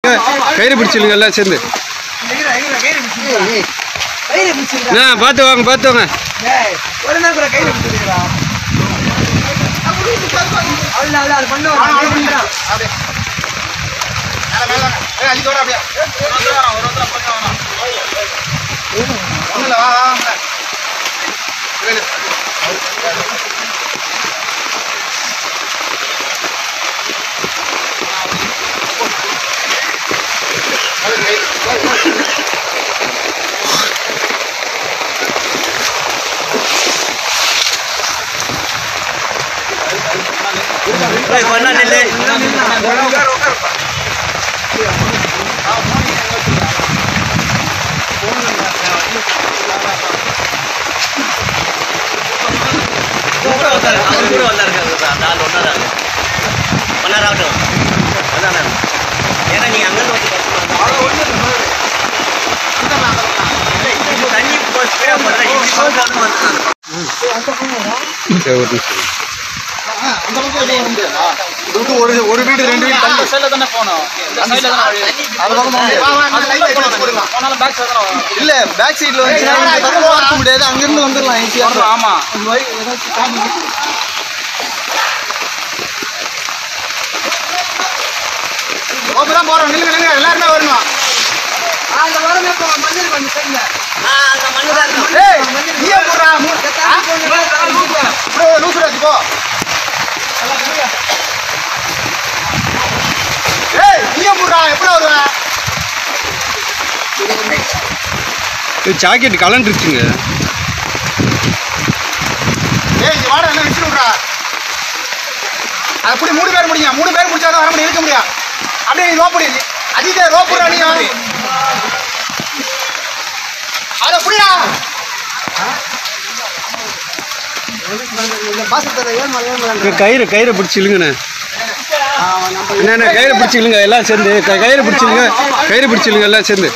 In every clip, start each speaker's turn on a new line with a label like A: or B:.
A: கயிறு பிடிச்சிருங்க எல்லாம் சேர்ந்து ஆ பார்த்து வாங்க பார்த்து வாங்க
B: ஒரு நாள் கூட கையில் பிடிச்சிருக்கா அவ்வளோ அது பண்ணுவான்
A: சரி, ஒரு நிமிஷம்.
C: ஒரு ஒரு வீடு ரெண்டு வீடு தள்ளி சைடுல தானே போனோம் அது பக்கம் போக முடியாது இல்ல பேக் சைடுல வந்து பார்க்க முடியாது அங்கிருந்து வந்துடலாம் ஈஸியா ஆமா தான் போறோம் நில்லுங்க நில்லுங்க எல்லாருமே வரணும்
B: அந்த வரமே மஞ்சள் பண்ணி சைடில்
C: ஏய் நீயே போடுறா ப்ரோ லூசு வச்சுக்கோ ஏய் நீயே போடுறா எப்படி வருவேன்
A: இது ஜாக்கெட் கலண்டுருச்சுங்க
C: ஏய் இங்க வாடா என்ன விசில் விடுறா அப்படி மூணு பேர் முடியும் மூணு பேர் முடிச்சாதான் வர முடியும் இருக்க முடியும் அப்படியே நீ ரோப்படி அதிக ரோப்புடா நீ அதை புரியா
B: பாசத்தரை ஏழ்மலை ஏழ்மலை
A: இங்க கயிறு கயிறை பிடிச்சி இழுங்கண்ணே என்னண்ணே கயிறு பிடிச்சி இழுங்க எல்லாம் சேர்ந்து க- கயிறு பிடிச்சிருங்க கயிறு பிடிச்சிருங்க எல்லாம் சேர்ந்து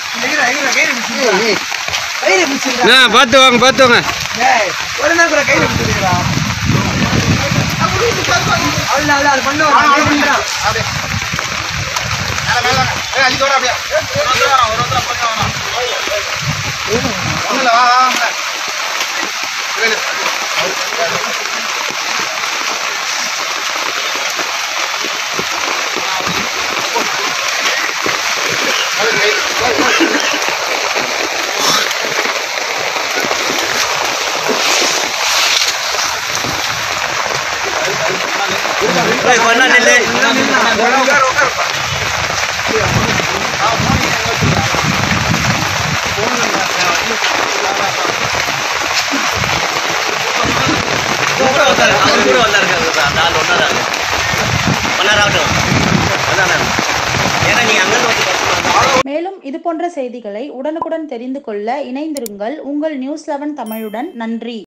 B: கையில் பிடிச்சிருக்கா
A: ஆ பார்த்து வாங்க பார்த்து வாங்க
B: ஒரு நாள் கூட கையில் பிடிச்சிருக்கா அவ்வளோ அது பண்ணுவான்
C: அப்படியே மேல மேல ஏய் அள்ளி தோட அப்படியே ஒண்ணும் இல்ல வா வா வா. இரு, இரு.
D: மேலும் இது போன்ற செய்திகளை உடனுக்குடன் தெரிந்து கொள்ள இணைந்திருங்கள் உங்கள் நியூஸ் லெவன் தமிழுடன் நன்றி